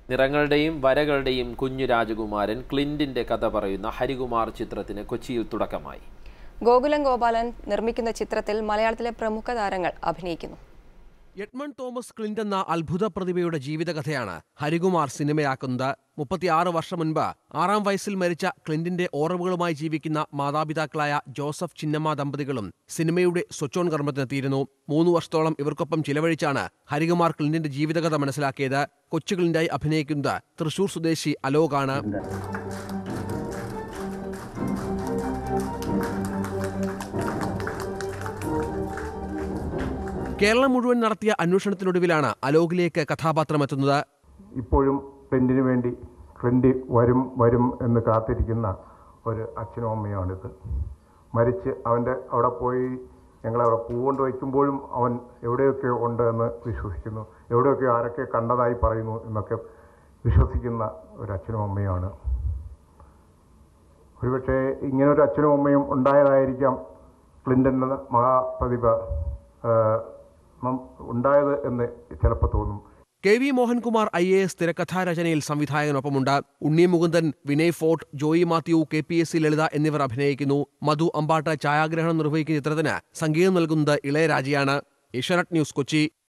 നിറങ്ങളുടെയും വരകളുടെയും കുഞ്ഞു രാജകുമാരൻ ക്ലിന്റിന്റെ കഥ പറയുന്ന ഹരികുമാർ ചിത്രത്തിന് കൊച്ചിയിൽ തുടക്കമായി ഗോകുലം ഗോപാലൻ നിർമ്മിക്കുന്ന ചിത്രത്തിൽ മലയാളത്തിലെ പ്രമുഖ താരങ്ങൾ അഭിനയിക്കുന്നു എഡ്മണ്ട് തോമസ് ക്ലിന്റ് എന്ന അത്ഭുത പ്രതിഭയുടെ ജീവിതകഥയാണ് ഹരികുമാർ സിനിമയാക്കുന്നത് മുപ്പത്തിയാറ് വർഷം മുൻപ് ആറാം വയസ്സിൽ മരിച്ച ക്ലിന്റിന്റെ ഓർമ്മകളുമായി ജീവിക്കുന്ന മാതാപിതാക്കളായ ജോസഫ് ചിന്നമ്മ ദമ്പതികളും സിനിമയുടെ സ്വച്ചോൺ കർമ്മത്തിനെത്തിയിരുന്നു മൂന്ന് വർഷത്തോളം ഇവർക്കൊപ്പം ചിലവഴിച്ചാണ് ഹരികുമാർ ക്ലിന്റിന്റെ ജീവിതകഥ മനസ്സിലാക്കിയത് കൊച്ചു ക്ലിന്റായി അഭിനയിക്കുന്നത് തൃശൂർ സ്വദേശി അലോകാണ് കേരളം മുഴുവൻ നടത്തിയ അന്വേഷണത്തിനൊടുവിലാണ് അലോകിലേക്ക് കഥാപാത്രം എത്തുന്നത് ഇപ്പോഴും ക്ലിൻറ്റിന് വേണ്ടി ക്ലിൻറ്റ് വരും വരും എന്ന് കാത്തിരിക്കുന്ന ഒരു അച്ഛനും അമ്മയുമാണിത് മരിച്ച് അവൻ്റെ അവിടെ പോയി ഞങ്ങളവിടെ പൂ കൊണ്ട് വയ്ക്കുമ്പോഴും അവൻ എവിടെയൊക്കെ ഉണ്ട് എന്ന് വിശ്വസിക്കുന്നു എവിടെയൊക്കെ ആരൊക്കെ കണ്ടതായി പറയുന്നു എന്നൊക്കെ വിശ്വസിക്കുന്ന ഒരു അച്ഛനും അമ്മയുമാണ് ഒരുപക്ഷെ ഇങ്ങനൊരു അച്ഛനും അമ്മയും ഉണ്ടായതായിരിക്കാം ക്ലിൻ്റൻ എന്ന മഹാപ്രതിഭ ആ, നം- ഉണ്ടായത് എന്ന് ചിലപ്പോൾ തോന്നും K V Mohankumar I A S തിരക്കഥാരചനയിൽ സംവിധായകനൊപ്പമുണ്ട് Unni Mukundan Vinay Forrt Joy Mathew K P S C Lalitha എന്നിവർ അഭിനയിക്കുന്നു മധു അമ്പാട്ട് ഛായാഗ്രഹണം നിർവഹിക്കുന്ന ചിത്രത്തിന് സംഗീതം നൽകുന്നത് ഇളയരാജയാണ് ഏഷ്യാനെറ്റ് ന്യൂസ് കൊച്ചി